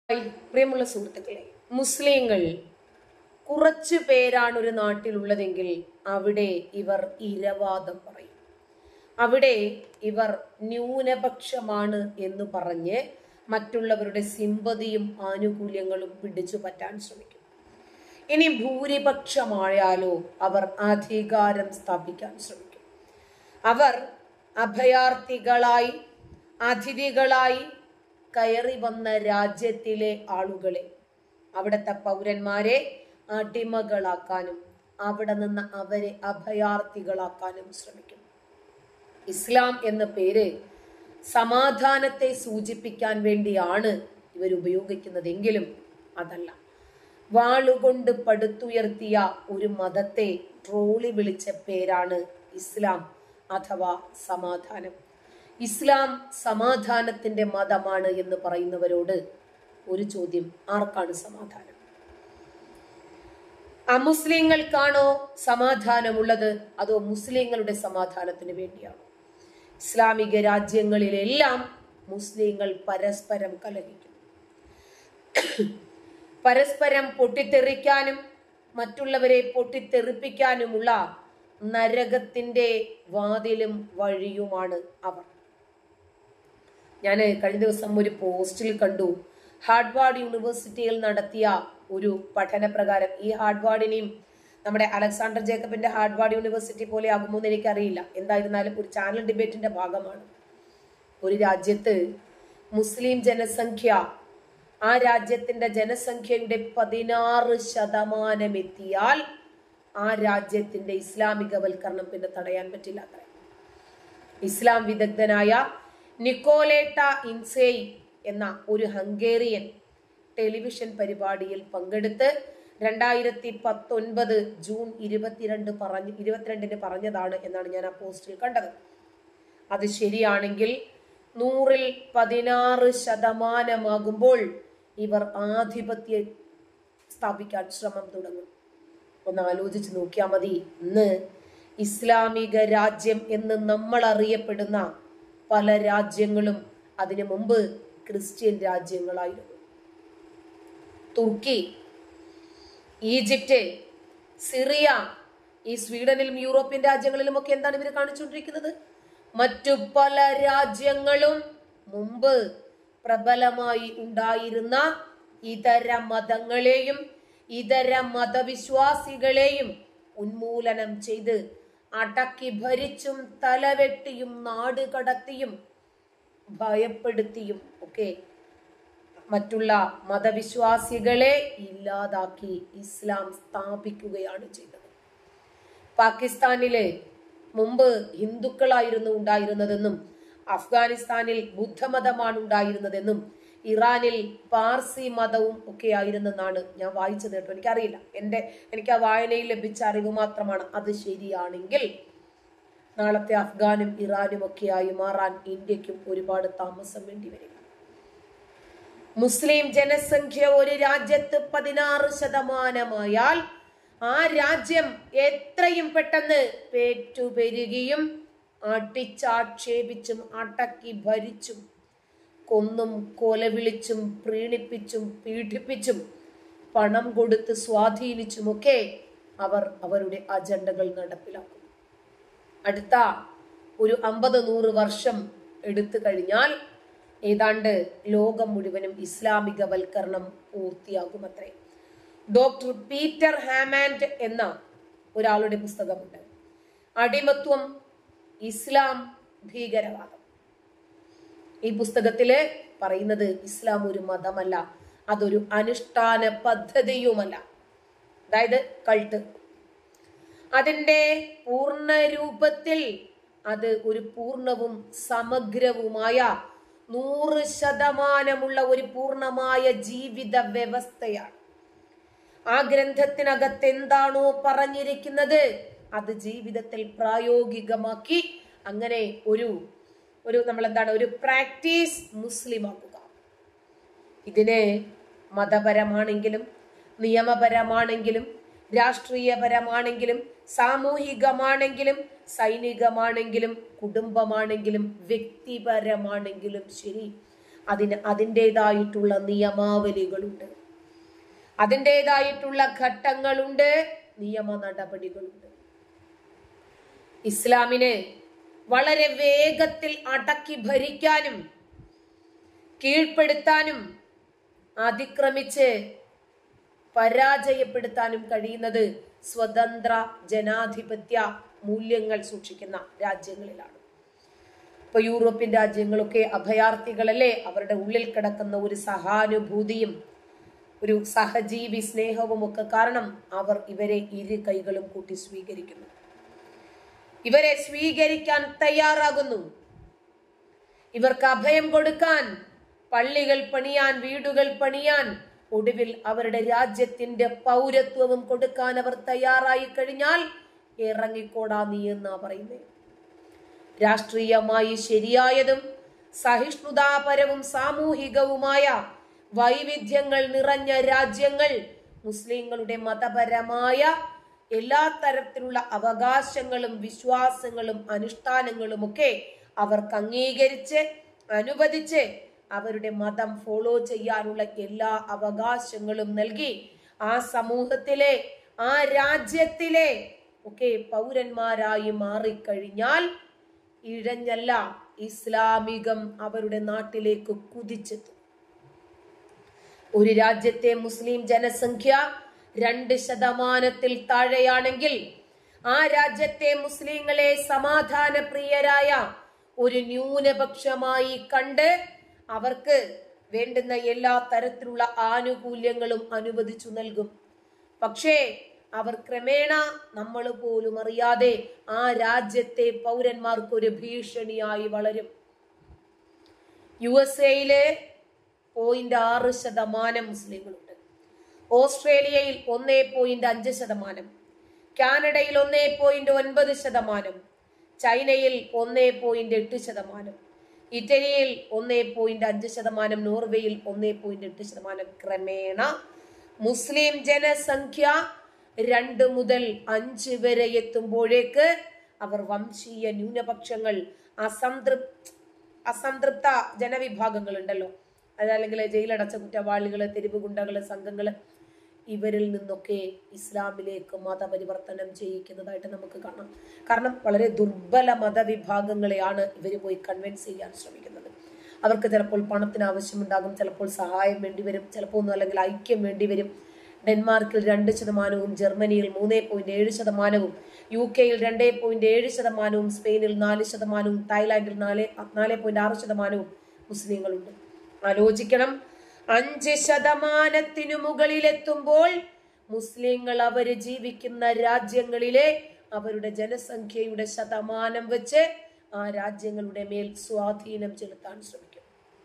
Hi, പ്രിയമുള്ള സുഹൃത്തുക്കളെ മുസ്ലിങ്ങൾ കുറച്ചു പേരാണ് ഒരു നാട്ടിലുള്ളതെങ്കിൽ അവിടെ ഇവർ ഇരവാദം പറയും അവിടെ ഇവർ ന്യൂനപക്ഷമാണ് എന്ന് പറഞ്ഞ് മറ്റുള്ളവരുടെ സിമ്പതിയും ആനുകൂല്യങ്ങളും പിടിച്ചു പറ്റാൻ ശ്രമിക്കും ഇനി ഭൂരിപക്ഷമായാലോ അവർ അധികാരം സ്ഥാപിക്കാൻ ശ്രമിക്കും അവർ അഭയാർത്ഥികളായി അതിഥികളായി കയറി വന്ന രാജ്യത്തിലെ ആളുകളെ അവിടുത്തെ പൗരന്മാരെ അടിമകളാക്കാനും അവിടെ നിന്ന് അവരെ അഭയാർത്ഥികളാക്കാനും ശ്രമിക്കും ഇസ്ലാം എന്ന പേര് സമാധാനത്തെ സൂചിപ്പിക്കാൻ വേണ്ടിയാണ് ഇവർ ഉപയോഗിക്കുന്നതെങ്കിലും അതല്ല വാളുകൊണ്ട് പടുത്തുയർത്തിയ ഒരു മതത്തെ ട്രോളി വിളിച്ച പേരാണ് ഇസ്ലാം അഥവാ സമാധാനം ഇസ്ലാം സമാധാനത്തിന്റെ മതമാണ് എന്ന് പറയുന്നവരോട് ഒരു ചോദ്യം ആർക്കാണ് സമാധാനം അമുസ്ലിങ്ങൾക്കാണോ സമാധാനമുള്ളത് അതോ മുസ്ലിങ്ങളുടെ സമാധാനത്തിന് വേണ്ടിയാണോ ഇസ്ലാമിക രാജ്യങ്ങളിലെല്ലാം മുസ്ലിങ്ങൾ പരസ്പരം കലഹിക്കും പരസ്പരം പൊട്ടിത്തെറിക്കാനും മറ്റുള്ളവരെ പൊട്ടിത്തെറിപ്പിക്കാനുമുള്ള നരകത്തിന്റെ വാതിലും വഴിയുമാണ് അവർ ഞാൻ കഴിഞ്ഞ ദിവസം ഒരു പോസ്റ്റിൽ കണ്ടു ഹാർഡ്വാർഡ് യൂണിവേഴ്സിറ്റിയിൽ നടത്തിയ ഒരു പഠന പ്രകാരം ഈ ഹാർഡ്വാർഡിനെയും നമ്മുടെ അലക്സാണ്ടർ ജേക്കബിന്റെ ഹാർഡ്വാർഡ് യൂണിവേഴ്സിറ്റി പോലെ ആകുമോ എന്ന് എനിക്കറിയില്ല എന്തായിരുന്നാലും ഒരു ചാനൽ ഡിബേറ്റിന്റെ ഭാഗമാണ് ഒരു രാജ്യത്ത് മുസ്ലിം ജനസംഖ്യ ആ രാജ്യത്തിന്റെ ജനസംഖ്യയുടെ പതിനാറ് ശതമാനം എത്തിയാൽ ആ രാജ്യത്തിന്റെ ഇസ്ലാമികവൽക്കരണം പിന്നെ തടയാൻ പറ്റില്ല അത്ര ഇസ്ലാം വിദഗ്ധനായ നിക്കോലേട്ട ഇൻസേയ് എന്ന ഒരു ഹംഗേറിയൻ ടെലിവിഷൻ പരിപാടിയിൽ പങ്കെടുത്ത് രണ്ടായിരത്തി പത്തൊൻപത് ജൂൺ ഇരുപത്തിരണ്ട് പറഞ്ഞ് ഇരുപത്തിരണ്ടിന് പറഞ്ഞതാണ് എന്നാണ് ഞാൻ ആ പോസ്റ്റിൽ കണ്ടത് അത് ശരിയാണെങ്കിൽ നൂറിൽ പതിനാറ് ശതമാനമാകുമ്പോൾ ഇവർ ആധിപത്യം സ്ഥാപിക്കാൻ ശ്രമം തുടങ്ങും ഒന്ന് ആലോചിച്ച് നോക്കിയാൽ മതി ഇന്ന് ഇസ്ലാമിക രാജ്യം എന്ന് നമ്മൾ അറിയപ്പെടുന്ന പല രാജ്യങ്ങളും അതിനു മുമ്പ് ക്രിസ്ത്യൻ രാജ്യങ്ങളായിരുന്നു തുർക്കി ഈജിപ്റ്റ് സിറിയ ഈ സ്വീഡനിലും യൂറോപ്യൻ രാജ്യങ്ങളിലും ഒക്കെ എന്താണ് ഇവർ കാണിച്ചുകൊണ്ടിരിക്കുന്നത് മറ്റു പല രാജ്യങ്ങളും മുമ്പ് പ്രബലമായി ഉണ്ടായിരുന്ന ഇതര മതങ്ങളെയും ഇതര മതവിശ്വാസികളെയും ഉന്മൂലനം ചെയ്ത് അടക്കി ഭരിച്ചും തലവെട്ടിയും നാട് കടത്തിയും ഭയപ്പെടുത്തിയും ഒക്കെ മറ്റുള്ള മതവിശ്വാസികളെ ഇല്ലാതാക്കി ഇസ്ലാം സ്ഥാപിക്കുകയാണ് ചെയ്തത് പാകിസ്ഥാനിലെ മുമ്പ് ഹിന്ദുക്കളായിരുന്നു ഉണ്ടായിരുന്നതെന്നും അഫ്ഗാനിസ്ഥാനിൽ ബുദ്ധമതമാണ് ഉണ്ടായിരുന്നതെന്നും ഇറാനിൽ പാർസി മതവും ഒക്കെ ആയിരുന്നെന്നാണ് ഞാൻ വായിച്ചത് കേട്ടോ എനിക്കറിയില്ല എൻ്റെ എനിക്ക് ആ വായനയിൽ ലഭിച്ച അറിവ് മാത്രമാണ് അത് ശരിയാണെങ്കിൽ നാളത്തെ അഫ്ഗാനും ഇറാനും ഒക്കെയായി മാറാൻ ഇന്ത്യക്കും ഒരുപാട് താമസം വേണ്ടി വരിക മുസ്ലിം ജനസംഖ്യ ഒരു രാജ്യത്ത് പതിനാറ് ശതമാനമായാൽ ആ രാജ്യം എത്രയും പെട്ടെന്ന് പേറ്റുപെരുകയും അടിച്ചാക്ഷേപിച്ചും അടക്കി ഭരിച്ചും കൊന്നും കൊലവിളിച്ചും പ്രീണിപ്പിച്ചും പീഡിപ്പിച്ചും പണം കൊടുത്ത് സ്വാധീനിച്ചുമൊക്കെ അവർ അവരുടെ അജണ്ടകൾ നടപ്പിലാക്കും അടുത്ത ഒരു അമ്പത് നൂറ് വർഷം എടുത്തു കഴിഞ്ഞാൽ ഏതാണ്ട് ലോകം മുഴുവനും ഇസ്ലാമികവൽക്കരണം പൂർത്തിയാകുമത്രേ ഡോക്ടർ പീറ്റർ ഹാമാൻഡ് എന്ന ഒരാളുടെ പുസ്തകമുണ്ട് അടിമത്വം ഇസ്ലാം ഭീകരവാദം ഈ പുസ്തകത്തില് പറയുന്നത് ഇസ്ലാം ഒരു മതമല്ല അതൊരു അനുഷ്ഠാന പദ്ധതിയുമല്ല അതായത് കൾട്ട് അതിന്റെ പൂർണ്ണ രൂപത്തിൽ അത് ഒരു പൂർണ്ണവും സമഗ്രവുമായ നൂറ് ശതമാനമുള്ള ഒരു പൂർണ്ണമായ ജീവിത വ്യവസ്ഥയാണ് ആ ഗ്രന്ഥത്തിനകത്ത് എന്താണോ പറഞ്ഞിരിക്കുന്നത് അത് ജീവിതത്തിൽ പ്രായോഗികമാക്കി അങ്ങനെ ഒരു ഒരു നമ്മൾ എന്താണ് ഒരു പ്രാക്ടീസ് മുസ്ലിം ആക്കുക ഇതിന് മതപരമാണെങ്കിലും നിയമപരമാണെങ്കിലും രാഷ്ട്രീയപരമാണെങ്കിലും സാമൂഹികമാണെങ്കിലും സൈനികമാണെങ്കിലും കുടുംബമാണെങ്കിലും വ്യക്തിപരമാണെങ്കിലും ശരി അതിന് അതിൻ്റെതായിട്ടുള്ള നിയമാവലികളുണ്ട് അതിൻ്റെതായിട്ടുള്ള ഘട്ടങ്ങളുണ്ട് നിയമ നടപടികളുണ്ട് ഇസ്ലാമിന് വളരെ വേഗത്തിൽ അടക്കി ഭരിക്കാനും കീഴ്പ്പെടുത്താനും അതിക്രമിച്ച് പരാജയപ്പെടുത്താനും കഴിയുന്നത് സ്വതന്ത്ര ജനാധിപത്യ മൂല്യങ്ങൾ സൂക്ഷിക്കുന്ന രാജ്യങ്ങളിലാണ് ഇപ്പൊ യൂറോപ്യൻ രാജ്യങ്ങളൊക്കെ അഭയാർത്ഥികളല്ലേ അവരുടെ ഉള്ളിൽ കിടക്കുന്ന ഒരു സഹാനുഭൂതിയും ഒരു സഹജീവി സ്നേഹവും ഒക്കെ കാരണം അവർ ഇവരെ ഇരു കൈകളും കൂട്ടി സ്വീകരിക്കുന്നു ഇവരെ സ്വീകരിക്കാൻ തയ്യാറാകുന്നു ഇവർക്ക് അഭയം കൊടുക്കാൻ പള്ളികൾ പണിയാൻ വീടുകൾ പണിയാൻ ഒടുവിൽ അവരുടെ രാജ്യത്തിന്റെ പൗരത്വവും കൊടുക്കാൻ അവർ തയ്യാറായി കഴിഞ്ഞാൽ ഇറങ്ങിക്കോടാ നീ എന്നാ പറയുന്നത് രാഷ്ട്രീയമായി ശരിയായതും സഹിഷ്ണുതാപരവും സാമൂഹികവുമായ വൈവിധ്യങ്ങൾ നിറഞ്ഞ രാജ്യങ്ങൾ മുസ്ലിങ്ങളുടെ മതപരമായ എല്ലാ തരത്തിലുള്ള അവകാശങ്ങളും വിശ്വാസങ്ങളും അനുഷ്ഠാനങ്ങളും ഒക്കെ അവർക്ക് അംഗീകരിച്ച് അനുവദിച്ച് അവരുടെ മതം ഫോളോ ചെയ്യാനുള്ള എല്ലാ അവകാശങ്ങളും നൽകി ആ സമൂഹത്തിലെ ആ രാജ്യത്തിലെ ഒക്കെ പൗരന്മാരായി മാറിക്കഴിഞ്ഞാൽ ഇഴഞ്ഞല്ല ഇസ്ലാമികം അവരുടെ നാട്ടിലേക്ക് കുതിച്ചെത്തും ഒരു രാജ്യത്തെ മുസ്ലിം ജനസംഖ്യ രണ്ട് ശതമാനത്തിൽ താഴെയാണെങ്കിൽ ആ രാജ്യത്തെ മുസ്ലിങ്ങളെ സമാധാന പ്രിയരായ ഒരു ന്യൂനപക്ഷമായി കണ്ട് അവർക്ക് വേണ്ടുന്ന എല്ലാ തരത്തിലുള്ള ആനുകൂല്യങ്ങളും അനുവദിച്ചു നൽകും പക്ഷേ അവർ ക്രമേണ നമ്മൾ പോലും അറിയാതെ ആ രാജ്യത്തെ പൗരന്മാർക്ക് ഒരു ഭീഷണിയായി വളരും യു എസ് എയിലെ പോയിന്റ് ആറ് ശതമാനം മുസ്ലിങ്ങളുണ്ട് ഓസ്ട്രേലിയയിൽ ഒന്നേ പോയിന്റ് അഞ്ച് ശതമാനം കാനഡയിൽ ഒന്നേ പോയിന്റ് ഒൻപത് ശതമാനം ചൈനയിൽ ഒന്നേ പോയിന്റ് എട്ട് ശതമാനം ഇറ്റലിയിൽ ഒന്നേ പോയിന്റ് അഞ്ച് ശതമാനം നോർവേയിൽ ഒന്നേ പോയിന്റ് എട്ട് ശതമാനം ക്രമേണ മുസ്ലിം ജനസംഖ്യ രണ്ട് മുതൽ അഞ്ച് വരെ എത്തുമ്പോഴേക്ക് അവർ വംശീയ ന്യൂനപക്ഷങ്ങൾ അസംതൃപ് അസംതൃപ്ത ജനവിഭാഗങ്ങൾ ഉണ്ടല്ലോ അതല്ലെങ്കിൽ ജയിലടച്ച കുറ്റവാളികള് തെരുവ് ഗുണ്ടകള് സംഘങ്ങള് ഇവരിൽ നിന്നൊക്കെ ഇസ്ലാമിലേക്ക് മതപരിവർത്തനം ചെയ്യിക്കുന്നതായിട്ട് നമുക്ക് കാണാം കാരണം വളരെ ദുർബല മതവിഭാഗങ്ങളെയാണ് ഇവർ പോയി കൺവിൻസ് ചെയ്യാൻ ശ്രമിക്കുന്നത് അവർക്ക് ചിലപ്പോൾ പണത്തിന് ആവശ്യമുണ്ടാകും ചിലപ്പോൾ സഹായം വേണ്ടി വരും ചിലപ്പോൾ ഒന്നും അല്ലെങ്കിൽ ഐക്യം വേണ്ടി വരും ഡെൻമാർക്കിൽ രണ്ട് ശതമാനവും ജർമ്മനിയിൽ മൂന്ന് പോയിന്റ് ഏഴ് ശതമാനവും യു കെയിൽ രണ്ട് പോയിന്റ് ഏഴ് ശതമാനവും സ്പെയിനിൽ നാല് ശതമാനവും തായ്ലാന്റിൽ നാല് നാല് പോയിന്റ് ആറ് ശതമാനവും മുസ്ലിങ്ങളുണ്ട് ആലോചിക്കണം അഞ്ച് ശതമാനത്തിനു മുകളിലെത്തുമ്പോൾ മുസ്ലിങ്ങൾ അവര് ജീവിക്കുന്ന രാജ്യങ്ങളിലെ അവരുടെ ജനസംഖ്യയുടെ ശതമാനം വെച്ച് ആ രാജ്യങ്ങളുടെ മേൽ സ്വാധീനം ചെലുത്താൻ ശ്രമിക്കും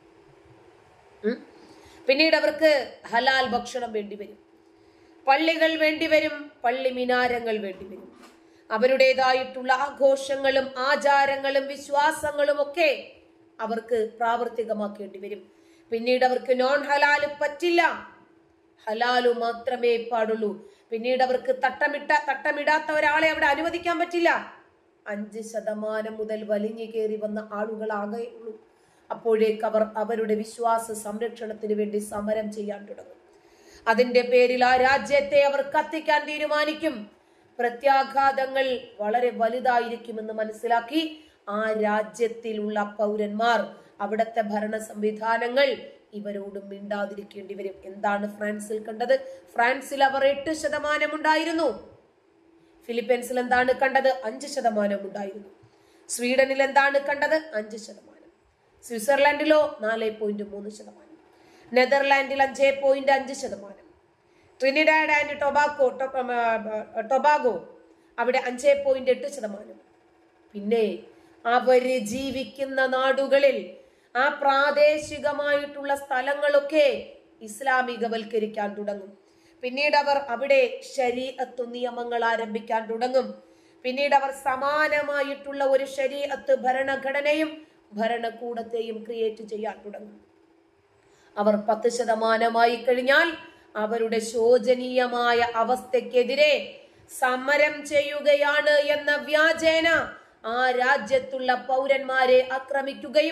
ഉം. പിന്നീട് അവർക്ക് ഹലാൽ ഭക്ഷണം വേണ്ടിവരും പള്ളികൾ വേണ്ടിവരും പള്ളി മിനാരങ്ങൾ വേണ്ടിവരും അവരുടേതായിട്ടുള്ള ആഘോഷങ്ങളും ആചാരങ്ങളും വിശ്വാസങ്ങളും ഒക്കെ അവർക്ക് പ്രാവർത്തികമാക്കേണ്ടി വരും പിന്നീട് അവർക്ക് നോൺ ഹലാല് പറ്റില്ല ഹലാലു മാത്രമേ പാടുള്ളൂ പിന്നീട് അവർക്ക് തട്ടമിട്ട തട്ടമിടാത്ത ഒരാളെ അവിടെ അനുവദിക്കാൻ പറ്റില്ല അഞ്ച് ശതമാനം മുതൽ വലിഞ്ഞു കയറി വന്ന ആളുകളാകെ ഉള്ളൂ അപ്പോഴേക്ക് അവർ അവരുടെ വിശ്വാസ സംരക്ഷണത്തിന് വേണ്ടി സമരം ചെയ്യാൻ തുടങ്ങും അതിന്റെ പേരിൽ ആ രാജ്യത്തെ അവർ കത്തിക്കാൻ തീരുമാനിക്കും പ്രത്യാഘാതങ്ങൾ വളരെ വലുതായിരിക്കുമെന്ന് മനസ്സിലാക്കി ആ രാജ്യത്തിലുള്ള പൗരന്മാർ അവിടുത്തെ ഭരണ സംവിധാനങ്ങൾ ഇവരോട് മിണ്ടാതിരിക്കേണ്ടി വരും എന്താണ് ഫ്രാൻസിൽ കണ്ടത് ഫ്രാൻസിൽ അവർ എട്ട് ശതമാനം ഉണ്ടായിരുന്നു ഫിലിപ്പീൻസിൽ എന്താണ് കണ്ടത് അഞ്ച് ശതമാനം ഉണ്ടായിരുന്നു സ്വീഡനിൽ എന്താണ് കണ്ടത് അഞ്ച് ശതമാനം സ്വിറ്റ്സർലാൻഡിലോ നാല് പോയിന്റ് മൂന്ന് ശതമാനം നെതർലാൻഡിൽ അഞ്ച് പോയിന്റ് അഞ്ച് ശതമാനം ട്രിനിഡാഡ് ആൻഡ് ടൊബാക്കോ ടൊ- ഉം, ആ, ടൊബാഗോ അവിടെ അഞ്ച് പോയിന്റ് എട്ട് ശതമാനം പിന്നെ അവര് ജീവിക്കുന്ന നാടുകളിൽ ആ പ്രാദേശികമായിട്ടുള്ള സ്ഥലങ്ങളൊക്കെ ഇസ്ലാമികവൽക്കരിക്കാൻ തുടങ്ങും പിന്നീട് അവർ അവിടെ ശരീഅത്ത് നിയമങ്ങൾ ആരംഭിക്കാൻ തുടങ്ങും പിന്നീട് അവർ സമാനമായിട്ടുള്ള ഒരു ശരീഅത്ത് ഭരണഘടനയും ഭരണകൂടത്തെയും ക്രിയേറ്റ് ചെയ്യാൻ തുടങ്ങും അവർ പത്ത് ശതമാനമായി കഴിഞ്ഞാൽ അവരുടെ ശോചനീയമായ അവസ്ഥക്കെതിരെ സമരം ചെയ്യുകയാണ് എന്ന വ്യാജേന ആ രാജ്യത്തുള്ള പൗരന്മാരെ ആക്രമിക്കുകയും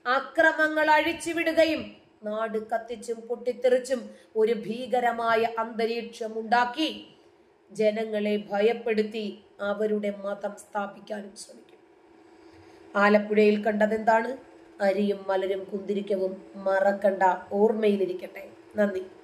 അക്രമങ്ങൾ അഴിച്ചുവിടുകയും നാട് കത്തിച്ചും പൊട്ടിത്തെറിച്ചും ഒരു ഭീകരമായ അന്തരീക്ഷം ഉണ്ടാക്കി ജനങ്ങളെ ഭയപ്പെടുത്തി അവരുടെ മതം സ്ഥാപിക്കാനും ശ്രമിക്കും ആലപ്പുഴയിൽ കണ്ടതെന്താണ് അരിയും മലരും കുന്തിരിക്കവും മറക്കണ്ട ഓർമ്മയിലിരിക്കട്ടെ നന്ദി